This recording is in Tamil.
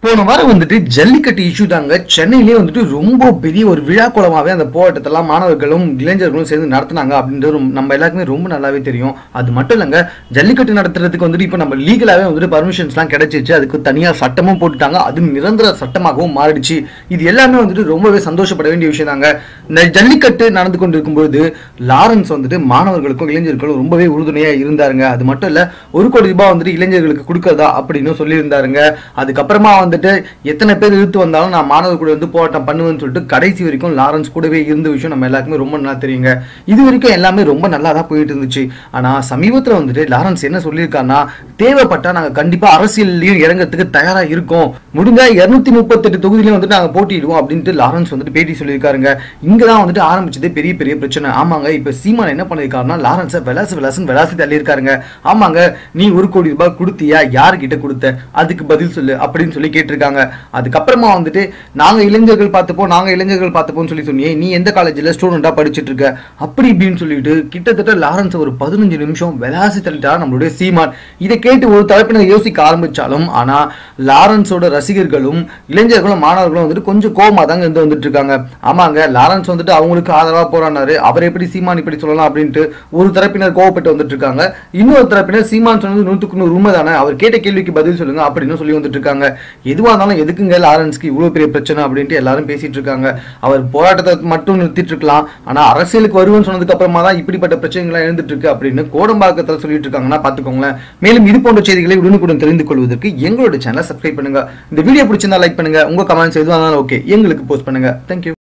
போன வாரம் வந்துட்டு ஜல்லிக்கட்டு இஷ்யூ தாங்க சென்னையிலேயே வந்துட்டு ரொம்ப பெரிய ஒரு விழா குளமாவே அந்த போராட்டத்தெல்லாம் மாணவர்களும் இளைஞர்களும் சேர்ந்து நடத்துனாங்க அப்படின்றது ரொம்ப- நம்ம எல்லாருக்குமே ரொம்ப நல்லாவே தெரியும் அது மட்டும் இல்லைங்க ஜல்லிக்கட்டு நடத்துறதுக்கு வந்துட்டு இப்போ நம்ம லீகலாவே வந்துட்டு பர்மிஷன்ஸ்லாம் கிடைச்சிச்சு அதுக்கு தனியாக சட்டமும் போட்டுட்டாங்க அது நிரந்தர சட்டமாகவும் மாறிடுச்சு இது எல்லாமே வந்துட்டு ரொம்பவே சந்தோஷப்பட வேண்டிய விஷயம் தாங்க இந்த ஜல்லிக்கட்டு நடந்து கொண்டிருக்கும் பொழுது லாரன்ஸ் வந்துட்டு மாணவர்களுக்கும் இளைஞர்களுக்கும் ரொம்பவே உறுதுணையா இருந்தாருங்க அது மட்டும் இல்ல ஒரு கோடி ரூபாய் வந்துட்டு இளைஞர்களுக்கு கொடுக்கறதா அப்படின்னு சொல்லியிருந்தாருங்க அதுக்கப்புறமா வந்துட்டு எத்தனை பேர் இழுத்து வந்தாலும் நான் மாணவர் கூட வந்து போராட்டம் பண்ணுவேன்னு சொல்லிட்டு கடைசி வரைக்கும் லாரன்ஸ் கூடவே இருந்த விஷயம் நம்ம எல்லாருக்குமே ரொம்ப நல்லா தெரியுங்க இது வரைக்கும் எல்லாமே ரொம்ப நல்லா தான் போயிட்டு இருந்துச்சு ஆனா சமீபத்துல வந்துட்டு லாரன்ஸ் என்ன சொல்லியிருக்காருன்னா தேவைப்பட்டா நாங்க கண்டிப்பா அரசியல்லையும் இறங்கறதுக்கு தயாரா இருக்கோம் முடிஞ்சா இருநூத்தி முப்பத்தெட்டு தொகுதியிலும் வந்துட்டு நாங்க போட்டியிடுவோம் அப்படின்ட்டு லாரன்ஸ் வந்துட்டு பேட்டி சொல்லியிருக்காருங்க இங்கதான் வந்துட்டு ஆரம்பிச்சதே பெரிய பெரிய பிரச்சனை ஆமாங்க இப்ப சீமான் என்ன பண்ணிருக்காருன்னா லாரன்ஸை விளாசு விளாசுன்னு விளாசி தள்ளியிருக்காருங்க ஆமாங்க நீ ஒரு கோடி ரூபாய் கொடுத்தியா யாருக்கிட்ட கொடுத்த அதுக்கு பதில் சொல்லு அப்படின்னு சொல்லி கேட்டிருக்காங்க அதுக்கப்புறமா வந்துட்டு நாங்க இளைஞர்கள் பார்த்துப்போம் நாங்க இளைஞர்கள் பார்த்துப்போம்னு சொல்லி சொன்னியே நீ எந்த காலேஜ்ல ஸ்டூடெண்டா படிச்சிட்டு இருக்க அப்படி இப்படின்னு சொல்லிட்டு கிட்டத்தட்ட லாரன்ஸ் ஒரு பதினஞ்சு நிமிஷம் விளாசி தள்ளிட்டா நம்மளுடைய சீமான் இதை கேட்டு ஒரு தரப்பினர் யோசிக்க ஆரம்பிச்சாலும் ஆனா லாரன்ஸோட ரசிகர்களும் இளைஞர்களும் மாணவர்களும் வந்துட்டு கொஞ்சம் கோவமா தாங்க இருந்து வந்துட்டு இருக்காங்க ஆமாங்க லாரன்ஸ் வந்துட்டு அவங்களுக்கு ஆதரவா போறானாரு அவர் எப்படி சீமான் இப்படி சொல்லலாம் அப்படின்ட்டு ஒரு தரப்பினர் கோவப்பட்டு வந்துட்டு இருக்காங்க இன்னொரு தரப்பினர் சீமான் சொன்னது நூற்றுக்கு நூறு உண்மை தானே அவர் கேட்ட கேள்விக்கு பதில் சொல்லுங்க அப்படின்னு சொல்லி வந்துட்டு இருக்காங்க எதுவா இருந்தாலும் எதுக்குங்க லாரன்ஸ்க்கு இவ்வளவு பெரிய பிரச்சனை அப்படின்ட்டு எல்லாரும் பேசிட்டு இருக்காங்க அவர் போராட்டத்தை மட்டும் நிறுத்திட்டு இருக்கலாம் ஆனா அரசியலுக்கு வருவேன்னு சொன்னதுக்கு அப்புறமா தான் இப்படிப்பட்ட பிரச்சனைகள் எழுந்துட்டு இருக்கு அப்படின்னு கோடம்பாக்கத்தில் சொல்லிட்டு இருக்காங்கன்னா பாத்துக்கோங்களேன் மேலும் இது போன்ற செய்திகளை உடனுக்குடன் தெரிந்து கொள்வதற்கு எங்களோட சேனலை சப்ஸ்கிரைப் பண்ணுங்க இந்த வீடியோ பிடிச்சிருந்தா லைக் பண்ணுங்க உங்க கமெண்ட்ஸ் எதுவாக இருந்தாலும் ஓகே எங்களுக்கு போஸ்ட் பண்ணுங்க தேங்க்யூ